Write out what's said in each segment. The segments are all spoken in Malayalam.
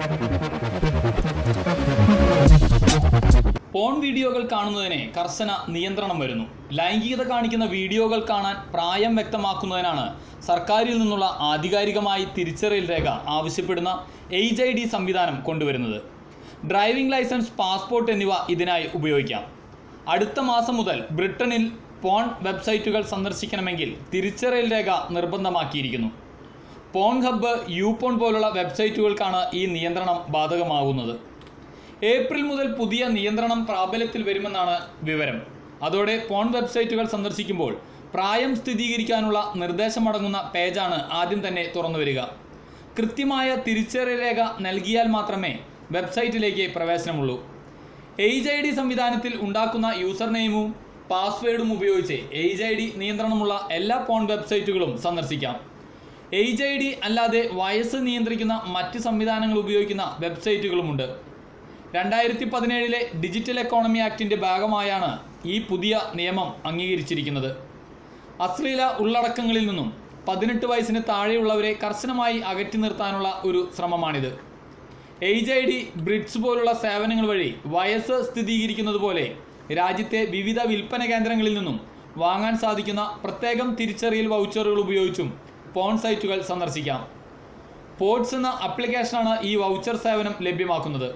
പോൺ വീഡിയോകൾ കാണുന്നതിന് കർശന നിയന്ത്രണം വരുന്നു ലൈംഗികത കാണിക്കുന്ന വീഡിയോകൾ കാണാൻ പ്രായം വ്യക്തമാക്കുന്നതിനാണ് സർക്കാരിൽ നിന്നുള്ള ആധികാരികമായി തിരിച്ചറിയൽ രേഖ ആവശ്യപ്പെടുന്ന എയ്ജ് ഐ ഡി സംവിധാനം കൊണ്ടുവരുന്നത് ഡ്രൈവിംഗ് ലൈസൻസ് പാസ്പോർട്ട് എന്നിവ ഇതിനായി ഉപയോഗിക്കാം അടുത്ത മാസം മുതൽ ബ്രിട്ടനിൽ പോൺ വെബ്സൈറ്റുകൾ സന്ദർശിക്കണമെങ്കിൽ തിരിച്ചറിയൽ രേഖ നിർബന്ധമാക്കിയിരിക്കുന്നു പോൺ ഹബ്ബ് യൂപോൺ പോലുള്ള വെബ്സൈറ്റുകൾക്കാണ് ഈ നിയന്ത്രണം ബാധകമാകുന്നത് ഏപ്രിൽ മുതൽ പുതിയ നിയന്ത്രണം പ്രാബല്യത്തിൽ വരുമെന്നാണ് വിവരം അതോടെ പോൺ വെബ്സൈറ്റുകൾ സന്ദർശിക്കുമ്പോൾ പ്രായം സ്ഥിരീകരിക്കാനുള്ള നിർദ്ദേശമടങ്ങുന്ന പേജാണ് ആദ്യം തന്നെ തുറന്നു വരിക കൃത്യമായ തിരിച്ചറിയൽ രേഖ നൽകിയാൽ മാത്രമേ വെബ്സൈറ്റിലേക്ക് പ്രവേശനമുള്ളൂ എയ്ജ് ഐ ഡി സംവിധാനത്തിൽ ഉണ്ടാക്കുന്ന യൂസർ നെയിമും പാസ്വേഡും ഉപയോഗിച്ച് എയ്ജ് ഐ ഡി നിയന്ത്രണമുള്ള എല്ലാ പോൺ വെബ്സൈറ്റുകളും സന്ദർശിക്കാം എയ്ജ് ഐ ഡി അല്ലാതെ വയസ്സ് നിയന്ത്രിക്കുന്ന മറ്റ് സംവിധാനങ്ങൾ ഉപയോഗിക്കുന്ന വെബ്സൈറ്റുകളുമുണ്ട് രണ്ടായിരത്തി പതിനേഴിലെ ഡിജിറ്റൽ എക്കോണമി ആക്ടിൻ്റെ ഭാഗമായാണ് ഈ പുതിയ നിയമം അംഗീകരിച്ചിരിക്കുന്നത് അശ്ലീല ഉള്ളടക്കങ്ങളിൽ നിന്നും പതിനെട്ട് വയസ്സിന് താഴെയുള്ളവരെ കർശനമായി അകറ്റി നിർത്താനുള്ള ഒരു ശ്രമമാണിത് എയ്ജ് ഐ ഡി ബ്രിഡ്സ് പോലുള്ള സേവനങ്ങൾ വഴി വയസ്സ് സ്ഥിരീകരിക്കുന്നത് പോലെ രാജ്യത്തെ വിവിധ വിൽപ്പന കേന്ദ്രങ്ങളിൽ നിന്നും വാങ്ങാൻ സാധിക്കുന്ന പ്രത്യേകം തിരിച്ചറിയൽ വൗച്ചറുകൾ ഉപയോഗിച്ചും പോൺ സൈറ്റുകൾ സന്ദർശിക്കാം പോഡ്സ് എന്ന ആപ്ലിക്കേഷനാണ് ഈ വൗച്ചർ സേവനം ലഭ്യമാക്കുന്നത്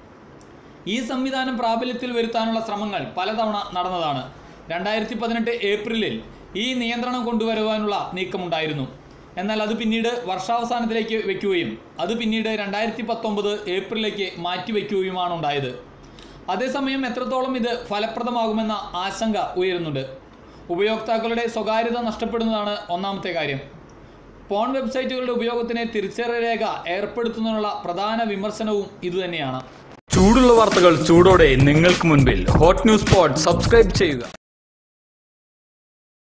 ഈ സംവിധാനം പ്രാബല്യത്തിൽ വരുത്താനുള്ള ശ്രമങ്ങൾ പലതവണ നടന്നതാണ് രണ്ടായിരത്തി പതിനെട്ട് ഏപ്രിലിൽ ഈ നിയന്ത്രണം കൊണ്ടുവരുവാനുള്ള നീക്കമുണ്ടായിരുന്നു എന്നാൽ അത് പിന്നീട് വർഷാവസാനത്തിലേക്ക് വെക്കുകയും അത് പിന്നീട് രണ്ടായിരത്തി പത്തൊമ്പത് ഏപ്രിലേക്ക് മാറ്റിവെക്കുകയുമാണ് ഉണ്ടായത് അതേസമയം എത്രത്തോളം ഇത് ഫലപ്രദമാകുമെന്ന ആശങ്ക ഉയരുന്നുണ്ട് ഉപയോക്താക്കളുടെ സ്വകാര്യത നഷ്ടപ്പെടുന്നതാണ് ഒന്നാമത്തെ കാര്യം പോൺ വെബ്സൈറ്റുകളുടെ ഉപയോഗത്തിന് തിരിച്ചറിയൽ രേഖ ഏർപ്പെടുത്തുന്നതിനുള്ള പ്രധാന വിമർശനവും ഇതുതന്നെയാണ് ചൂടുള്ള വാർത്തകൾ ചൂടോടെ നിങ്ങൾക്ക് മുൻപിൽ ഹോട്ട് ന്യൂസ് സ്പോട്ട് സബ്സ്ക്രൈബ് ചെയ്യുക